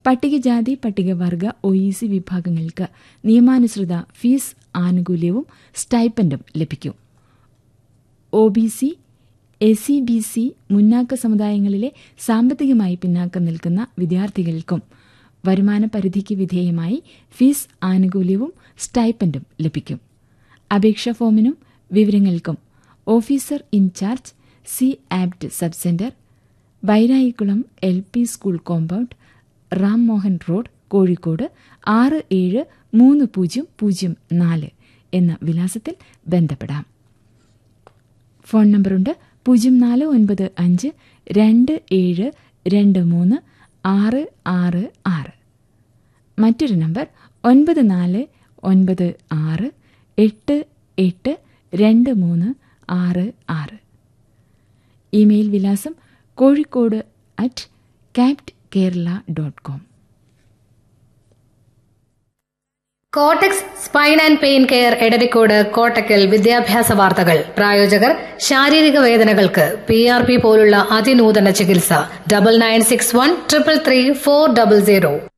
പട്ടികജാതി പട്ടികവർഗ O E C വിഭാഗങ്ങൾക്ക് നിയമാനുസൃത ഫീസ് ആനുകൂല്യവും സ്റ്റൈപ്പൻഡും ലഭിക്കും O B C S C B C മുന്നാക്ക സമുദായങ്ങളിലെ സാമ്പത്തികമായി പിന്നാക്കം നിൽക്കുന്ന വിദ്യാർത്ഥികൾക്കും വരുമാന പരിധിക്ക് വിധേയമായി ഫീസ് ആനുകൂല്യവും സ്റ്റൈപ്പൻഡും ലഭിക്കും അപേക്ഷാ ഫോമിനും വിവരങ്ങൾക്കും officer in charge C apt sub centre Bairayikkulam L P school compound Ram Mohan road Kozhikode ആറ് ഏഴ് മൂന്ന് പൂജ്യം പൂജ്യം നാല് എന്ന വിലാസത്തിൽ ബന്ധപ്പെടാം ഫോൺ നമ്പറുണ്ട് പൂജ്യം നാല് ഒൻപത് അഞ്ച് രണ്ട് ഏഴ് രണ്ട് മൂന്ന് ആറ് ആറ് ആറ് മറ്റൊരു നമ്പർ ഒൻപത് നാല് ഒൻപത് ആറ് എട്ട് എട്ട് രണ്ട് മൂന്ന് ആറ് ആറ് ഇമെയിൽ വിലാസം Kozhikode at capt Kerala dot com കോട്ടക്സ് spine and pain care Edarikode Kottakkal വിദ്യാഭ്യാസ വാർത്തകൾ പ്രായോജകർ ശാരീരിക വേദനകൾക്ക് പി ആർ പി പോലുള്ള അതിനൂതന ചികിത്സ double nine six one triple three four double zero